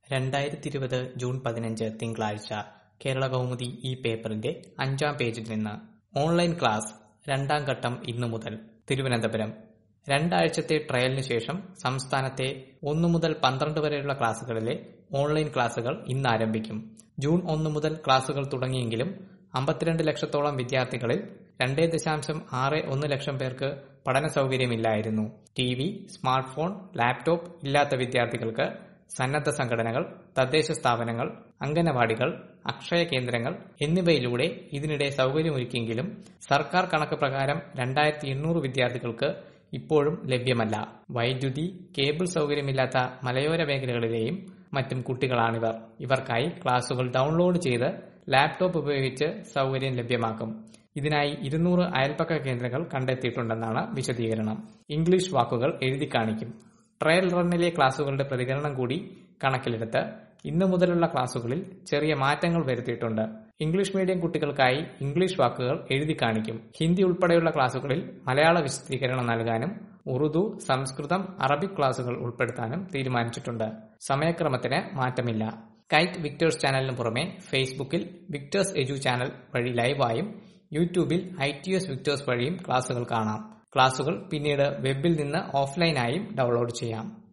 രണ്ടായിരത്തിയിരുപത് ജൂൺ പതിനഞ്ച് തിങ്കളാഴ്ച കേരളകൗമുദി ഈ പേപ്പറിന്റെ അഞ്ചാം പേജിൽ നിന്ന് ഓൺലൈൻ ക്ലാസ് രണ്ടാം ഘട്ടം ഇന്നു മുതൽ തിരുവനന്തപുരം രണ്ടാഴ്ചത്തെ ട്രയലിനു ശേഷം സംസ്ഥാനത്തെ ഒന്നു മുതൽ പന്ത്രണ്ട് വരെയുള്ള ക്ലാസുകളിലെ ഓൺലൈൻ ക്ലാസുകൾ ഇന്ന് ആരംഭിക്കും ജൂൺ ഒന്ന് മുതൽ ക്ലാസുകൾ തുടങ്ങിയെങ്കിലും അമ്പത്തിരണ്ട് ലക്ഷത്തോളം വിദ്യാർത്ഥികളിൽ രണ്ടേ ദശാംശം ആറ് ഒന്ന് ലക്ഷം പേർക്ക് പഠന സൗകര്യമില്ലായിരുന്നു T V smart phone laptop ഇല്ലാത്ത വിദ്യാർത്ഥികൾക്ക് സന്നദ്ധ സംഘടനകൾ തദ്ദേശ സ്ഥാപനങ്ങൾ അംഗനവാടികൾ അക്ഷയ കേന്ദ്രങ്ങൾ എന്നിവയിലൂടെ ഇതിനിടെ സൗകര്യമൊരുക്കിയെങ്കിലും സർക്കാർ കണക്ക് പ്രകാരം രണ്ടായിരത്തി എണ്ണൂറ് വിദ്യാർത്ഥികൾക്ക് ഇപ്പോഴും ലഭ്യമല്ല വൈദ്യുതി കേബിൾ സൗകര്യമില്ലാത്ത മലയോര മേഖലകളിലെയും മറ്റും കുട്ടികളാണിവർ ഇവർക്കായി ക്ലാസുകൾ ഡൗൺലോഡ് ചെയ്ത് ലാപ്ടോപ്പ് ഉപയോഗിച്ച് സൗകര്യം ലഭ്യമാക്കും ഇതിനായി ഇരുന്നൂറ് അയൽപ്പക്ക കേന്ദ്രങ്ങൾ കണ്ടെത്തിയിട്ടുണ്ടെന്നാണ് വിശദീകരണം ഇംഗ്ലീഷ് വാക്കുകൾ എഴുതി കാണിക്കും ട്രയൽ റണ്ണിലെ ക്ലാസുകളുടെ പ്രതികരണം കൂടി കണക്കിലെടുത്ത് ഇന്നു മുതലുള്ള ക്ലാസുകളിൽ ചെറിയ മാറ്റങ്ങൾ വരുത്തിയിട്ടുണ്ട് ഇംഗ്ലീഷ് മീഡിയം കുട്ടികൾക്കായി ഇംഗ്ലീഷ് വാക്കുകൾ എഴുതി കാണിക്കും ഹിന്ദി ഉൾപ്പെടെയുള്ള ക്ലാസുകളിൽ മലയാള വിശദീകരണം നൽകാനും ഉറുദു സംസ്കൃതം അറബിക് ക്ലാസുകൾ ഉൾപ്പെടുത്താനും തീരുമാനിച്ചിട്ടുണ്ട് സമയക്രമത്തിന് മാറ്റമില്ല കൈറ്റ് വിക്ടേഴ്സ് ചാനലിന് പുറമെ ഫേസ്ബുക്കിൽ വിക്ടേഴ്സ് എജു ചാനൽ വഴി ലൈവായും യൂട്യൂബിൽ ഐ ടി എസ് വിക്ടേഴ്സ് വഴിയും ക്ലാസുകൾ കാണാം ക്ലാസുകൾ പിന്നീട് വെബിൽ നിന്ന് ഓഫ്ലൈനായും ഡൗൺലോഡ് ചെയ്യാം